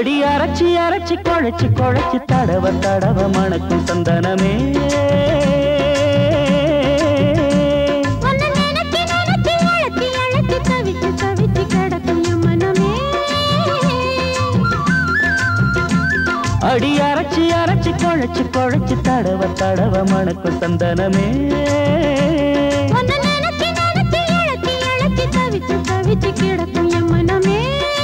அடி அரைச்சி அரைச்சி குழைச்சி குழைச்சி தடவ தடவ மணக்கும் சந்தனமே உன்னை நினைச்சு நினைச்சு அழைச்சி அழைச்சி தவிச்சு தவிச்சு கிடக்கும் என் மனமே அடி அரைச்சி அரைச்சி குழைச்சி குழைச்சி தடவ தடவ மணக்கும் சந்தனமே உன்னை நினைச்சு நினைச்சு அழைச்சி அழைச்சி தவிச்சு தவிச்சு கிடக்கும் என் மனமே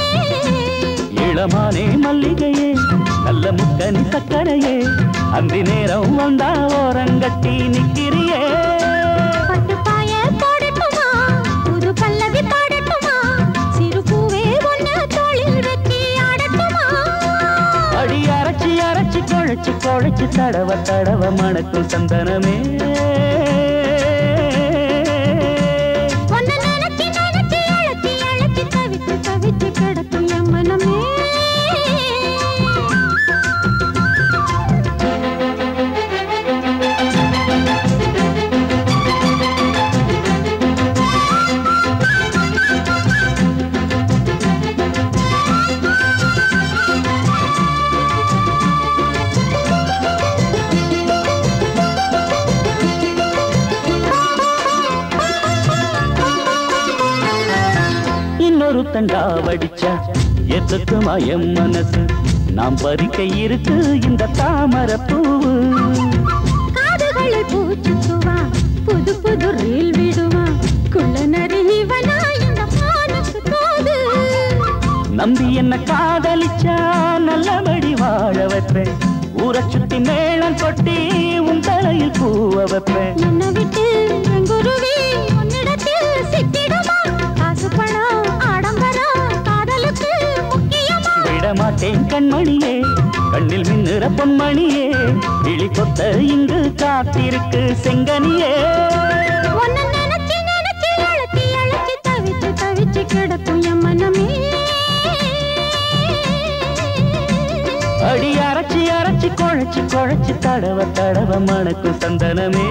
இளமானே மல்லிகையே நல்ல முக்கனி சக்கரையே அந்தி நேரம் வந்தா ஓரங்கட்டி நிக்கிறியே பட்டு பாய போடட்டுமா புது பல்லவி பாடட்டுமா சிறு பூவே ஒன்று தோளில் வெட்டி ஆடட்டுமா அடி அரைச்சி அரைச்சி குழைச்சி குழைச்சி தடவ தடவ மணக்கும் சந்தனமே உன்னை நினைச்சு நினைச்சு அழைச்சி அழைச்சி தவிச்சு தவிச்சு கிடக்கும் என் மனமே இன்னொரு தண்டா வடிச்சா எத்துக்குமா என் மனசு நாம் பறிக்க இருக்கு இந்த தாமரை பூவு காதுகளில் பூச்சுக்குவா புது புது ரீல் விடுவா குள்ள நரிவனா இந்த மானுக்கு தோது நம்பி என்ன காதலிச்சா நல்லபடி வாழ வைப்பேன் ஊரை சுத்தி மேளம் கொட்டி உன் தலையில் பூவ வைப்பேன் என்னை விட்டு என் குருவி உன்னிடத்தில் சிக்கிடுமா காசு பணம் ஆடம்பரம் காதலுக்கு முக்கியமா விட மாட்டேன் கண்மணியே கண்ணில் மின்னுற பொன்மணியே விழி கொத்த இங்கு காத்திருக்கு செங்கனியே உன்னை நினைச்சு நினைச்சு அழைச்சி அழைச்சி தவிச்சு தவிச்சு கிடக்கும் என் மனமே அடி அரைச்சி அரைச்சி குழைச்சி குழைச்சி தடவ தடவ மணக்கும் சந்தனமே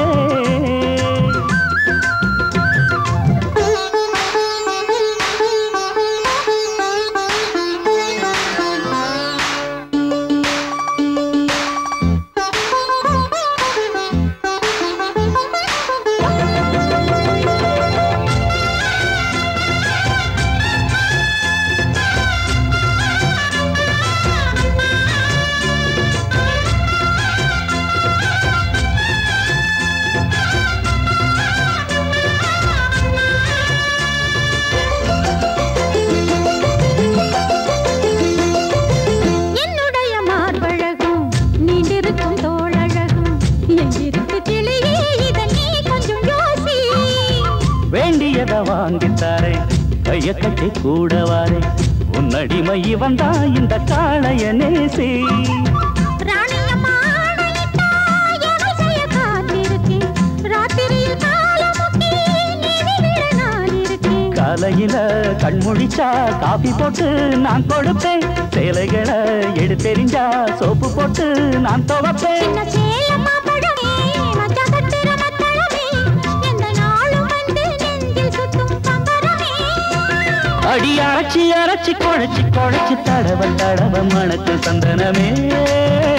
என்னுடைய மார்பழகும் நீண்டிருக்கும் தோழழகும் எங்கிருக்கு கிளியே இத நீ கொஞ்சம் யோசி வேண்டியத வாங்கித்தாரேன் கைய கட்டி கூட வாரேன் உன்னடிமை வந்தா இந்த காளைய நேசி ராணியம்மா ஆணையிட்டா எதை செய்ய காத்திருக்கேன் ராத்திரியில் காலமுக்கி நீதி விட நான் இருக்கேன் காலையில கண்முழிச்சா காபி போட்டு நான் கொடுப்பேன் சேலைகளை எடுத்தெறிஞ்சா சோப்பு போட்டு நான் துவப்பேன் சின்ன சேலம்மா பழமே மச்சான் கட்டுற மத்தளமே எந்த நாளும் வந்து நெஞ்சில் சுத்தும் பம்பரமே அடி அரைச்சி அரைச்சி குழைச்சி குழைச்சி தடவ தடவ மணக்கு சந்தனமே